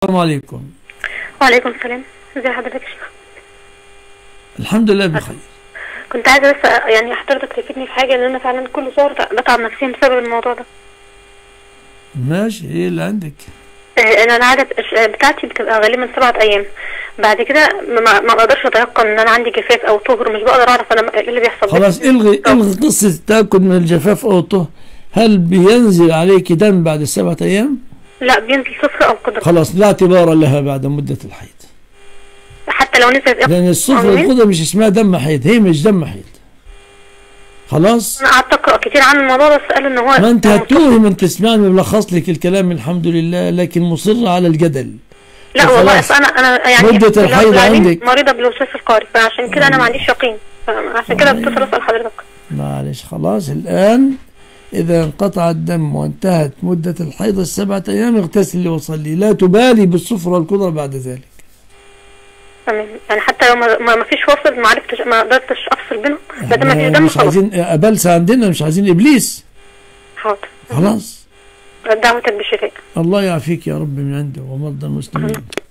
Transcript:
السلام عليكم وعليكم السلام ازي حضرتك يا شيخ الحمد لله بخير كنت عايزه بس يعني حضرتك تفيدني في حاجه لان انا فعلا كل شهر بتعب نفسيا بسبب الموضوع ده ماشي ايه اللي عندك آه، انا العاده الش- بتاعتي بتبقى غالبا سبعة ايام بعد كده ما, ما بقدرش اتيقن ان انا عندي جفاف او طهر مش بقدر اعرف انا ايه اللي بيحصل خلاص الغي الغي قصة التأكد من الجفاف أو الطهر هل بينزل عليك دم بعد السبعة أيام؟ لا بينزل صفر او قدر خلاص لا اعتبار لها بعد مدة الحيض حتى لو نزل لأن الصفر والقدر مش اسمها دم حيض هي مش دم حيض خلاص انا قعدت اقرا كتير عن الموضوع بس قالوا ان هو ما انت هتوه من تسمعني ملخص لك الكلام الحمد لله لكن مصر على الجدل لا والله خلاص. أصل انا انا يعني مدة في الحيض العلم عندك. مريضه بالوسواس القهري فعشان كده انا ما عنديش يقين عشان كده بتصل اسال حضرتك معلش خلاص الآن إذا انقطع الدم وانتهت مدة الحيض السبعة أيام اغتسلي وصلي لا تبالي بالصفر والقدرة بعد ذلك تمام يعني حتى لو ما, ما ما فيش فاصل ما عرفتش ما قدرتش افصل بينهم ما دام ما فيش دم مش خلاص عايزين أبلسة عندنا مش عايزين إبليس حاضر خلاص دعوتك بالشفاء الله يعافيك يا رب من عنده ومرضى المسلمين